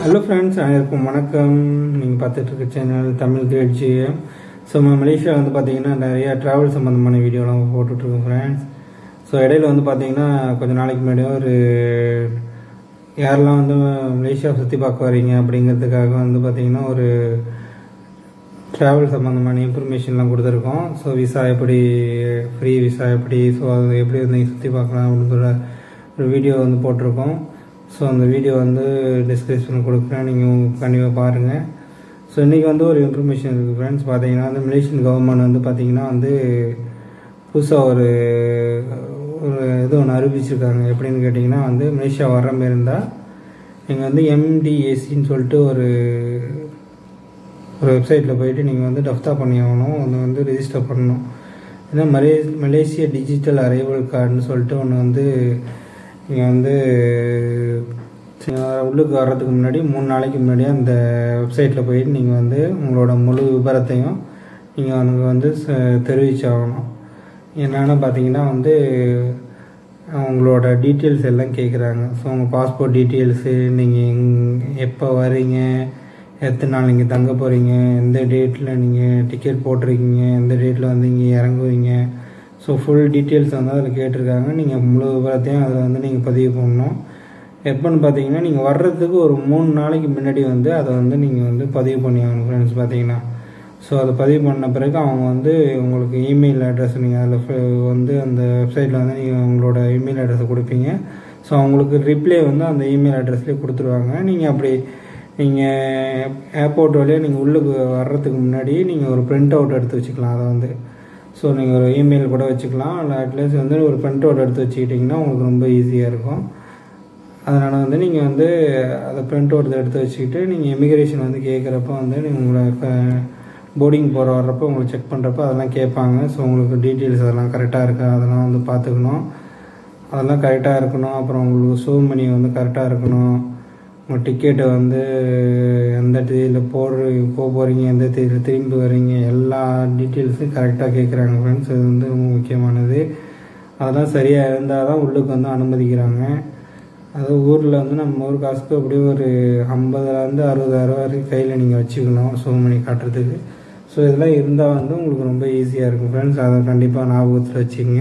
hello friends அனைவருக்கும் வணக்கம் நீங்கள் பார்த்துட்டு இருக்க channel Tamil great GM so நம்ம மலேசியா வந்து பார்த்தீங்கன்னா நிறைய ட்ராவல் சம்மந்தமான வீடியோலாம் போட்டுட்ருக்கோம் ஃப்ரெண்ட்ஸ் ஸோ இடையில வந்து பார்த்தீங்கன்னா கொஞ்ச நாளைக்கு முன்னாடி ஒரு யாரெல்லாம் வந்து மலேசியா சுற்றி பார்க்க வரீங்க அப்படிங்கிறதுக்காக வந்து பார்த்தீங்கன்னா ஒரு ட்ராவல் சம்மந்தமான இன்ஃபர்மேஷன்லாம் கொடுத்துருக்கோம் ஸோ விசா எப்படி ஃப்ரீ விசா எப்படி ஸோ அது எப்படி வந்து நீங்கள் சுற்றி பார்க்கலாம் அப்படின்னு சொல்ல ஒரு வீடியோ வந்து போட்டிருக்கோம் ஸோ அந்த வீடியோ வந்து டிஸ்கிரிப்ஷன் கொடுக்குறேன் நீங்கள் கண்டிப்பாக பாருங்கள் ஸோ இன்றைக்கி வந்து ஒரு இன்ஃபர்மேஷன் இருக்குது ஃப்ரெண்ட்ஸ் பார்த்தீங்கன்னா வந்து மலேசியன் கவர்மெண்ட் வந்து பார்த்திங்கன்னா வந்து புதுசாக ஒரு ஒரு இது ஒன்று அறிவிச்சிருக்காங்க எப்படின்னு கேட்டிங்கன்னா வந்து மலேசியா வர்ற மாரி இருந்தால் நீங்கள் வந்து எம்டிஏசின்னு சொல்லிட்டு ஒரு ஒரு வெப்சைட்டில் போயிட்டு நீங்கள் வந்து டஃப்தா பண்ணி ஆகணும் அதை வந்து ரெஜிஸ்டர் பண்ணணும் ஏன்னா மலே மலேசிய டிஜிட்டல் அரைவல் கார்டுன்னு சொல்லிட்டு ஒன்று வந்து நீங்கள் வந்து உள்ளுக்கு வர்றதுக்கு முன்னாடி மூணு நாளைக்கு முன்னாடி அந்த வெப்சைட்டில் போயிட்டு நீங்கள் வந்து உங்களோட முழு விபரத்தையும் நீங்கள் அங்கே வந்து தெரிவிச்சாகணும் என்னென்னு பார்த்தீங்கன்னா வந்து உங்களோட டீட்டெயில்ஸ் எல்லாம் கேட்குறாங்க ஸோ உங்கள் பாஸ்போர்ட் டீட்டெயில்ஸு நீங்கள் எங் எப்போ வரீங்க எத்தனை நாள் நீங்கள் தங்க போகிறீங்க எந்த டேட்டில் நீங்கள் டிக்கெட் போட்டிருக்கீங்க எந்த டேட்டில் வந்து இங்கே இறங்குவீங்க ஸோ ஃபுல் டீட்டெயில்ஸ் வந்து அதில் கேட்டிருக்காங்க நீங்கள் முழு விவரத்தையும் அதில் வந்து நீங்கள் பதிவு பண்ணணும் எப்போன்னு பார்த்தீங்கன்னா நீங்கள் வர்றதுக்கு ஒரு மூணு நாளைக்கு முன்னாடி வந்து அதை வந்து நீங்கள் வந்து பதிவு பண்ணி ஆகணும் ஃப்ரெண்ட்ஸ் பார்த்தீங்கன்னா ஸோ அதை பதிவு பண்ண பிறகு அவங்க வந்து உங்களுக்கு இமெயில் அட்ரஸ் நீங்கள் அதில் வந்து அந்த வெப்சைட்டில் வந்து நீங்கள் உங்களோட இமெயில் அட்ரஸை கொடுப்பீங்க ஸோ அவங்களுக்கு ரிப்ளை வந்து அந்த இமெயில் அட்ரஸ்லேயே கொடுத்துருவாங்க நீங்கள் அப்படி நீங்கள் ஏர்போர்ட் வழியாக நீங்கள் உள்ளுக்கு வர்றதுக்கு முன்னாடி நீங்கள் ஒரு பிரிண்ட் அவுட் எடுத்து வச்சுக்கலாம் அதை வந்து ஸோ நீங்கள் ஒரு இமெயில் கூட வச்சுக்கலாம் இல்லை அட்லீஸ்ட் வந்து ஒரு பிரிண்ட் அவுட் எடுத்து வச்சுக்கிட்டிங்கன்னா உங்களுக்கு ரொம்ப ஈஸியாக இருக்கும் அதனால் வந்து நீங்கள் வந்து அதை பிரிண்ட் அவுட் எடுத்து வச்சுக்கிட்டு நீங்கள் இமிக்ரேஷன் வந்து கேட்குறப்ப வந்து நீங்கள் உங்களை போர்டிங் போகிற வர்றப்போ உங்களை செக் பண்ணுறப்ப அதெல்லாம் கேட்பாங்க ஸோ உங்களுக்கு டீட்டெயில்ஸ் அதெல்லாம் கரெக்டாக இருக்கா அதெல்லாம் வந்து பார்த்துக்கணும் அதெல்லாம் கரெக்டாக இருக்கணும் அப்புறம் உங்களுக்கு ஷோ மணி வந்து கரெக்டாக இருக்கணும் உங்கள் டிக்கெட்டை வந்து எந்த தேதியில் போடுற போக போகிறீங்க எந்த தேதியில் திரும்பி வரீங்க எல்லா டீட்டெயில்ஸும் கரெக்டாக கேட்குறாங்க ஃப்ரெண்ட்ஸ் இது வந்து ரொம்ப முக்கியமானது அதெல்லாம் சரியாக இருந்தால் தான் உள்ளுக்கு வந்து அனுமதிக்கிறாங்க அது ஊரில் வந்து நம்ம ஊர் காசுக்கு அப்படியும் ஒரு ஐம்பதுலேருந்து அறுபதாயிரம் வரைக்கும் கையில் நீங்கள் வச்சுக்கணும் ஷோ மணி காட்டுறதுக்கு ஸோ இதெல்லாம் இருந்தால் வந்து உங்களுக்கு ரொம்ப ஈஸியாக இருக்கும் ஃப்ரெண்ட்ஸ் அதை கண்டிப்பாக ஞாபகத்தில் வச்சுக்கோங்க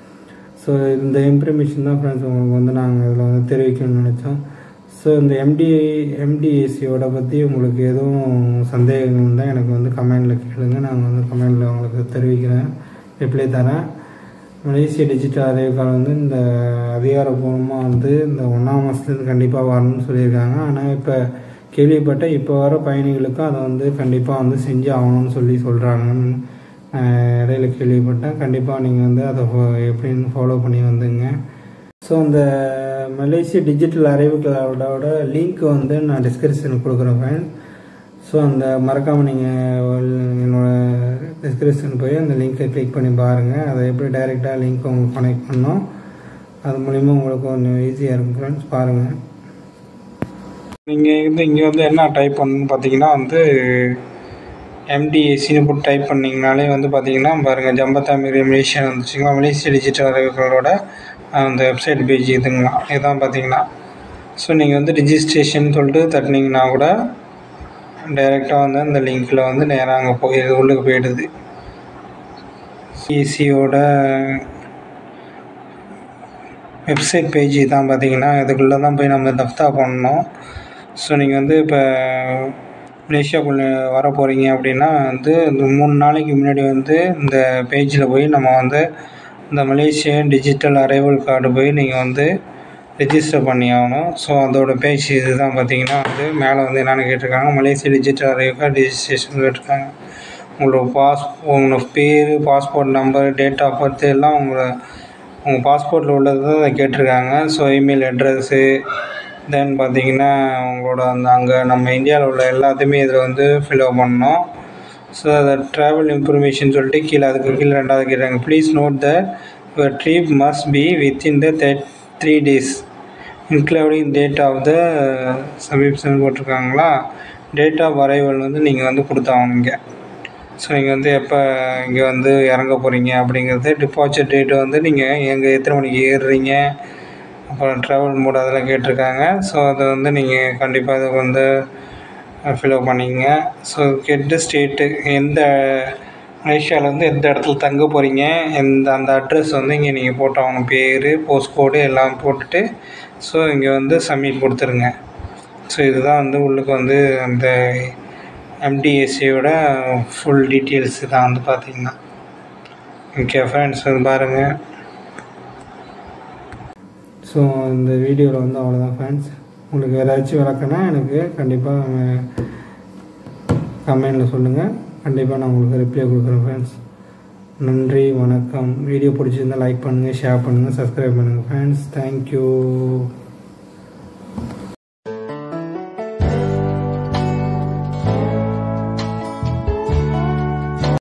ஸோ இந்த இன்ஃபர்மேஷன் தான் ஃப்ரெண்ட்ஸ் உங்களுக்கு வந்து நாங்கள் இதில் வந்து தெரிவிக்கணும்னு நினச்சோம் ஸோ இந்த எம்டி எம்டிஏசியோட பற்றி உங்களுக்கு எதுவும் சந்தேகங்கள் இருந்தால் எனக்கு வந்து கமெண்டில் கேளுங்க நாங்கள் வந்து கமெண்டில் உங்களுக்கு தெரிவிக்கிறேன் ரிப்ளை தரேன் மலேசிய டிஜிட்டல் அறிவிக்கால் வந்து இந்த அதிகாரப்பூர்வமாக வந்து இந்த ஒன்றாம் மாதத்துலேருந்து கண்டிப்பாக வரணும்னு சொல்லியிருக்காங்க ஆனால் இப்போ கேள்விப்பட்ட இப்போ வர பயணிகளுக்கும் அதை வந்து கண்டிப்பாக வந்து செஞ்சு ஆகணும்னு சொல்லி சொல்கிறாங்கன்னு இடையில கேள்விப்பட்டேன் கண்டிப்பாக நீங்கள் வந்து அதை எப்படின்னு ஃபாலோ பண்ணி வந்துங்க ஸோ அந்த மலேசிய டிஜிட்டல் அறிவுகளோட லிங்க் வந்து நான் டிஸ்கிரிப்ஷனுக்கு கொடுக்குறேன் ஃப்ரெண்ட் ஸோ அந்த மறக்காமல் நீங்கள் என்னோட டிஸ்கிரிப்ஷன் போய் அந்த லிங்க்கை கிளிக் பண்ணி பாருங்கள் அதை எப்படி டைரெக்டாக லிங்க் உங்களுக்கு கனெக்ட் பண்ணோம் அது மூலிமா உங்களுக்கு கொஞ்சம் ஈஸியாக இருக்கும் ஃப்ரெண்ட்ஸ் பாருங்கள் நீங்கள் வந்து இங்கே வந்து என்ன டைப் பண்ணணும்னு பார்த்தீங்கன்னா வந்து எம்டிஏசின்னு போட்டு டைப் பண்ணிங்கனாலே வந்து பார்த்தீங்கன்னா பாருங்கள் ஜம்பத்தா மீரி மலேசியா வந்துச்சுங்களா மலேசியா டிஜிட்டல் அறிவுகளோட அந்த வெப்சைட் பேஜ் இதுங்களா இதுதான் பார்த்தீங்கன்னா ஸோ நீங்கள் வந்து ரிஜிஸ்ட்ரேஷன் சொல்லிட்டு தட்டினீங்கன்னா கூட டைரெக்டாக வந்து அந்த லிங்க்கில் வந்து நேராக அங்கே போய் உள்ளுக்கு போயிடுது சிசியோட வெப்சைட் பேஜ் தான் பார்த்தீங்கன்னா இதுக்குள்ளே தான் போய் நம்ம தஃப்தா பண்ணணும் ஸோ நீங்கள் வந்து இப்போ மலேசியாக்குள்ளே வர போகிறீங்க அப்படின்னா வந்து இந்த மூணு நாளைக்கு முன்னாடி வந்து இந்த பேஜில் போய் நம்ம வந்து இந்த மலேசியன் டிஜிட்டல் அரைவல் கார்டு போய் நீங்கள் வந்து ரெஜிஸ்டர் பண்ணி ஆகணும் ஸோ அதோட பேஜ் இது தான் பார்த்தீங்கன்னா வந்து மேலே வந்து என்னென்னு கேட்டிருக்காங்க Malaysia digital arrival card registration கேட்டிருக்காங்க உங்களோட பாஸ் உங்களோட பேர் passport number date of birth எல்லாம் உங்களோட உங்கள் பாஸ்போர்ட்டில் உள்ளது தான் அதை கேட்டிருக்காங்க ஸோ இமெயில் அட்ரஸ்ஸு தென் பார்த்தீங்கன்னா உங்களோட அந்த அங்கே நம்ம இந்தியாவில் உள்ள எல்லாத்தையுமே இதில் வந்து ஃபில்அப் பண்ணணும் ஸோ அதை ட்ராவல் இன்ஃபர்மேஷன் சொல்லிட்டு கீழே அதுக்கு கீழே ரெண்டாவது கேட்குறாங்க please note the your trip must be within the three days including date of the subscription போட்டிருக்காங்களா டேட் ஆஃப் அரைவல் வந்து நீங்கள் வந்து கொடுத்தாகணும் இங்கே ஸோ நீங்கள் வந்து எப்போ இங்கே வந்து இறங்க போகிறீங்க அப்படிங்கிறது டிபார்ச்சர் டேட்டு வந்து நீங்கள் எங்கே எத்தனை மணிக்கு ஏறுறீங்க அப்புறம் ட்ராவல் மோட் அதெல்லாம் கேட்டிருக்காங்க ஸோ அதை வந்து நீங்கள் கண்டிப்பாக அதை வந்து ஃபில்அப் பண்ணிக்கங்க ஸோ கெட்டு ஸ்டேட்டு எந்த மலேசியாவில் வந்து எந்த இடத்துல தங்க போகிறீங்க எந்த அந்த அட்ரஸ் வந்து இங்கே நீங்கள் போட்டாகணும் பேர் போஸ்ட் கோடு எல்லாம் போட்டுட்டு ஸோ இங்கே வந்து சப்மிட் கொடுத்துருங்க ஸோ இதுதான் வந்து உள்ளுக்கு வந்து அந்த எம்டிஎஸ்சியோட ஃபுல் டீட்டெயில்ஸ் தான் வந்து பார்த்தீங்கன்னா ஓகே ஃப்ரெண்ட்ஸ் இது பாருங்கள் ஸோ இந்த வீடியோவில் வந்து அவ்வளோதான் ஃப்ரெண்ட்ஸ் உங்களுக்கு ஏதாச்சும் விளக்கனா எனக்கு கண்டிப்பாக கமெண்டில் சொல்லுங்கள் கண்டிப்பாக நான் உங்களுக்கு ரிப்ளை கொடுக்குறேன் ஃப்ரெண்ட்ஸ் நன்றி வணக்கம் வீடியோ பிடிச்சிருந்தால் லைக் பண்ணுங்கள் ஷேர் பண்ணுங்கள் சப்ஸ்கிரைப் பண்ணுங்கள் ஃப்ரெண்ட்ஸ் தேங்க்யூ